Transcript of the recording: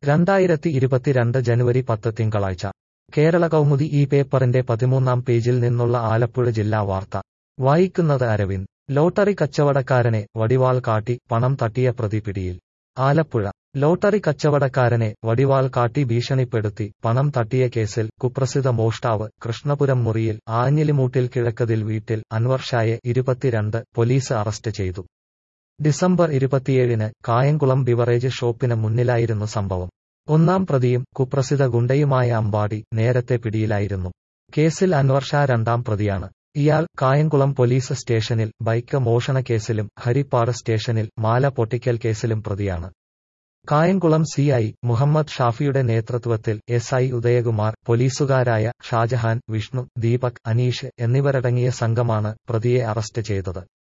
രണ്ടായിരത്തി ഇരുപത്തിരണ്ട് ജനുവരി പത്ത് തിങ്കളാഴ്ച കേരള കൗമുദി ഈ പേപ്പറിന്റെ പതിമൂന്നാം പേജിൽ നിന്നുള്ള ആലപ്പുഴ ജില്ലാ വാർത്ത വായിക്കുന്നത് അരവിന്ദ് ലോട്ടറി കച്ചവടക്കാരനെ വടിവാൾ കാട്ടി പണം തട്ടിയ പ്രതി പിടിയിൽ ആലപ്പുഴ ലോട്ടറി കച്ചവടക്കാരനെ വടിവാൾ കാട്ടി ഭീഷണിപ്പെടുത്തി പണം തട്ടിയ കേസിൽ കുപ്രസിദ്ധ മോഷ്ടാവ് കൃഷ്ണപുരം മുറിയിൽ ആഞ്ഞിലിമൂട്ടിൽ കിഴക്കതിൽ വീട്ടിൽ അൻവർ ഷായെ ഇരുപത്തിരണ്ട് പോലീസ് അറസ്റ്റ് ചെയ്തു ഡിസംബർ ഇരുപത്തിയേഴിന് കായംകുളം ബിവറേജ് ഷോപ്പിന് മുന്നിലായിരുന്നു സംഭവം ഒന്നാം പ്രതിയും കുപ്രസിദ്ധ ഗുണ്ടയുമായ അമ്പാടി നേരത്തെ പിടിയിലായിരുന്നു കേസിൽ അൻവർ ഷാ രണ്ടാം പ്രതിയാണ് ഇയാൾ കായംകുളം പോലീസ് സ്റ്റേഷനിൽ ബൈക്ക് മോഷണ കേസിലും ഹരിപ്പാട് സ്റ്റേഷനിൽ മാല പൊട്ടിക്കൽ കേസിലും പ്രതിയാണ് കായംകുളം സി ഐ മുഹമ്മദ് ഷാഫിയുടെ നേതൃത്വത്തിൽ എസ് ഐ ഉദയകുമാർ പോലീസുകാരായ ഷാജഹാൻ വിഷ്ണു ദീപക് അനീഷ് എന്നിവരടങ്ങിയ സംഘമാണ് പ്രതിയെ അറസ്റ്റ് ചെയ്തത്